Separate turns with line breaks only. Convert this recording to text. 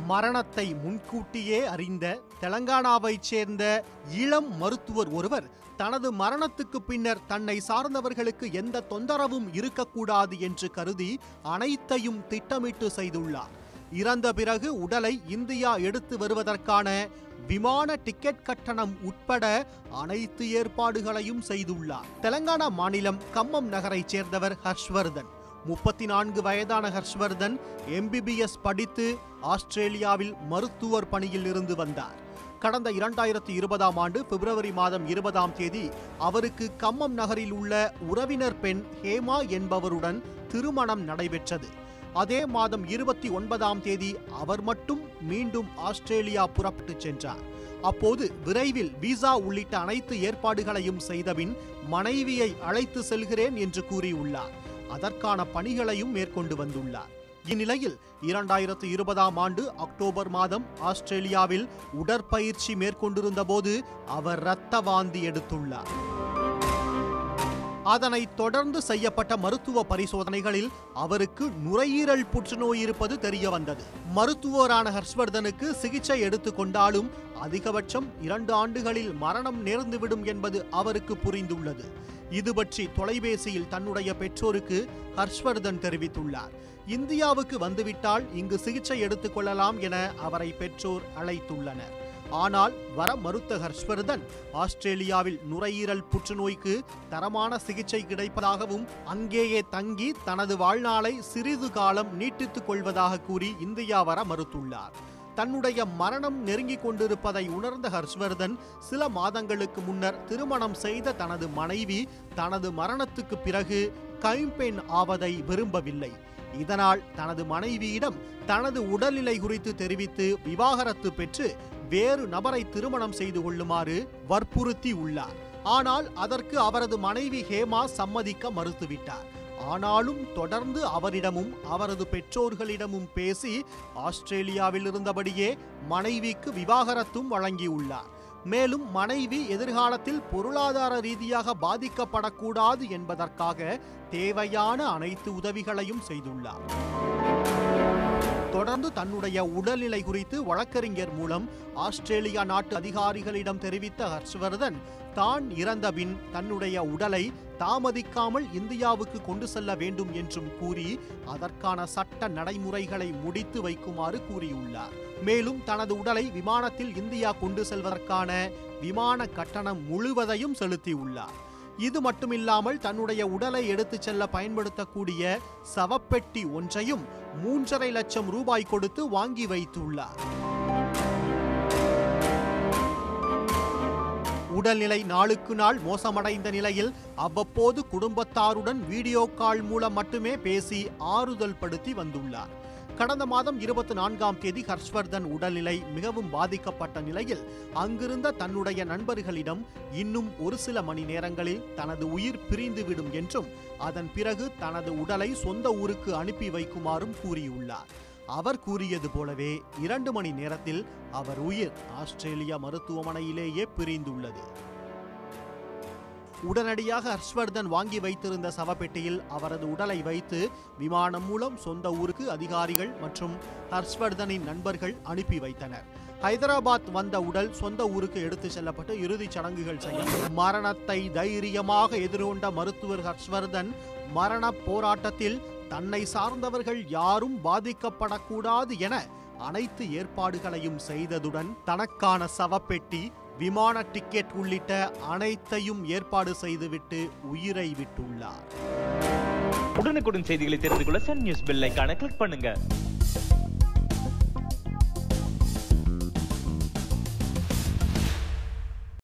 மரணத்தை முன்கூட்டியே அறிந்த தெலங்கானாவைச் சேர்ந்த இளம் மருத்துவர் ஒருவர் தனது மரணத்துக்கு பின்னர் தன்னை சார்ந்தவர்களுக்கு எந்த தொந்தரவும் இருக்கக்கூடாது என்று கருதி அனைத்தையும் திட்டமிட்டு செய்துள்ளார் இறந்த பிறகு உடலை இந்தியா எடுத்து வருவதற்கான விமான டிக்கெட் கட்டணம் உட்பட அனைத்து ஏற்பாடுகளையும் செய்துள்ளார் தெலங்கானா மாநிலம் கம்மம் நகரைச் சேர்ந்தவர் ஹர்ஷ்வர்தன் முப்பத்தி நான்கு வயதான ஹர்ஷ்வர்தன் எம்பிபிஎஸ் படித்து ஆஸ்திரேலியாவில் மருத்துவர் பணியில் இருந்து வந்தார் கடந்த இரண்டாயிரத்தி இருபதாம் ஆண்டு பிப்ரவரி மாதம் இருபதாம் தேதி அவருக்கு கம்மம் நகரில் உள்ள உறவினர் பெண் ஹேமா என்பவருடன் திருமணம் நடைபெற்றது அதே மாதம் இருபத்தி ஒன்பதாம் தேதி அவர் மட்டும் மீண்டும் ஆஸ்திரேலியா புறப்பட்டுச் சென்றார் அப்போது விரைவில் விசா உள்ளிட்ட அனைத்து ஏற்பாடுகளையும் செய்தபின் மனைவியை அழைத்து செல்கிறேன் என்று கூறியுள்ளார் அதற்கான பணிகளையும் மேற்கொண்டு வந்துள்ளார் இந்நிலையில் இரண்டாயிரத்து இருபதாம் ஆண்டு அக்டோபர் மாதம் ஆஸ்திரேலியாவில் உடற்பயிற்சி மேற்கொண்டிருந்த போது அவர் இரத்த வாந்தி எடுத்துள்ளார் அதனைத் தொடர்ந்து செய்யப்பட்ட மருத்துவ பரிசோதனைகளில் அவருக்கு நுரையீரல் புற்றுநோய் இருப்பது தெரிய வந்தது மருத்துவரான ஹர்ஷ்வர்தனுக்கு சிகிச்சை எடுத்துக்கொண்டாலும் அதிகபட்சம் இரண்டு ஆண்டுகளில் மரணம் நேர்ந்துவிடும் என்பது அவருக்கு புரிந்துள்ளது இது பற்றி தொலைபேசியில் தன்னுடைய பெற்றோருக்கு ஹர்ஷ்வர்தன் தெரிவித்துள்ளார் இந்தியாவுக்கு வந்துவிட்டால் இங்கு சிகிச்சை எடுத்துக் கொள்ளலாம் என அவரை பெற்றோர் அழைத்துள்ளனர் ஆனால் வர மறுத்த ஹர்ஷ்வர்தன் ஆஸ்திரேலியாவில் நுரையீரல் புற்றுநோய்க்கு தரமான சிகிச்சை கிடைப்பதாகவும் அங்கேயே தங்கி தனது வாழ்நாளை சிறிது காலம் நீட்டித்துக் கொள்வதாக கூறி இந்தியா வர மறுத்துள்ளார் தன்னுடைய மரணம் நெருங்கிக் கொண்டிருப்பதை உணர்ந்த ஹர்ஷ்வர்தன் சில மாதங்களுக்கு முன்னர் திருமணம் செய்த தனது மனைவி தனது மரணத்துக்கு பிறகு கைம்பெண் ஆவதை விரும்பவில்லை இதனால் தனது மனைவியிடம் தனது உடல்நிலை குறித்து தெரிவித்து விவாகரத்து பெற்று வேறு நபரை திருமணம் செய்து கொள்ளுமாறு வற்புறுத்தி உள்ளார் ஆனால் அதற்கு அவரது மனைவி ஹேமா சம்மதிக்க மறுத்துவிட்டார் ஆனாலும் தொடர்ந்து அவரிடமும் அவரது பெற்றோர்களிடமும் பேசி ஆஸ்திரேலியாவில் இருந்தபடியே மனைவிக்கு விவாகரத்தும் வழங்கியுள்ளார் மேலும் மனைவி எதிர்காலத்தில் பொருளாதார ரீதியாக பாதிக்கப்படக்கூடாது என்பதற்காக தேவையான அனைத்து உதவிகளையும் செய்துள்ளார் தொடர்ந்து தன்னுடைய உடல்நிலை குறித்து வழக்கறிஞர் மூலம் ஆஸ்திரேலியா நாட்டு அதிகாரிகளிடம் தெரிவித்த ஹர்ஷ்வர்தன் தான் இறந்தபின் தன்னுடைய உடலை தாமதிக்காமல் இந்தியாவுக்கு கொண்டு செல்ல வேண்டும் என்றும் கூறி அதற்கான சட்ட நடைமுறைகளை முடித்து வைக்குமாறு கூறியுள்ளார் மேலும் தனது உடலை விமானத்தில் இந்தியா கொண்டு செல்வதற்கான விமான கட்டணம் முழுவதையும் செலுத்தியுள்ளார் இது மட்டுமில்லாமல் தன்னுடைய உடலை எடுத்துச் செல்ல பயன்படுத்தக்கூடிய சவப்பெட்டி ஒன்றையும் மூன்றரை லட்சம் ரூபாய் கொடுத்து வாங்கி வைத்துள்ளார் உடல்நிலை நாளுக்கு நாள் மோசமடைந்த நிலையில் அவ்வப்போது குடும்பத்தாருடன் வீடியோ கால் மூலம் மட்டுமே பேசி ஆறுதல் படுத்தி வந்துள்ளார் கடந்த மாதம் இருபத்தி நான்காம் தேதி ஹர்ஷ்வர்தன் உடல்நிலை மிகவும் பாதிக்கப்பட்ட நிலையில் அங்கிருந்த தன்னுடைய நண்பர்களிடம் இன்னும் ஒரு சில மணி நேரங்களில் தனது உயிர் பிரிந்துவிடும் என்றும் அதன் பிறகு தனது உடலை சொந்த ஊருக்கு அனுப்பி வைக்குமாறும் கூறியுள்ளார் அவர் கூறியது போலவே இரண்டு மணி நேரத்தில் அவர் உயிர் ஆஸ்திரேலியா மருத்துவமனையிலேயே பிரிந்துள்ளது உடனடியாக ஹர்ஷ்வர்தன் வாங்கி வைத்திருந்த சவப்பெட்டியில் அவரது உடலை வைத்து விமானம் மூலம் சொந்த ஊருக்கு அதிகாரிகள் மற்றும் ஹர்ஷ்வர்தனின் நண்பர்கள் அனுப்பி வைத்தனர் ஹைதராபாத் வந்த உடல் சொந்த ஊருக்கு எடுத்து செல்லப்பட்டு இறுதிச் சடங்குகள் செய்ய மரணத்தை தைரியமாக எதிர்கொண்ட மருத்துவர் ஹர்ஷ்வர்தன் மரண போராட்டத்தில் தன்னை சார்ந்தவர்கள் யாரும் பாதிக்கப்படக்கூடாது என அனைத்து ஏற்பாடுகளையும் செய்ததுடன் தனக்கான சவப்பெட்டி விமான டிக்கெட் உள்ளிட்ட அனைத்தையும் ஏற்பாடு செய்துவிட்டு உயிரை விட்டுள்ளார்
உடனுக்குடன் செய்திகளை தெரிந்து கொள்ள சன் நியூஸ் பெல் ஐகானை கிளிக் பண்ணுங்க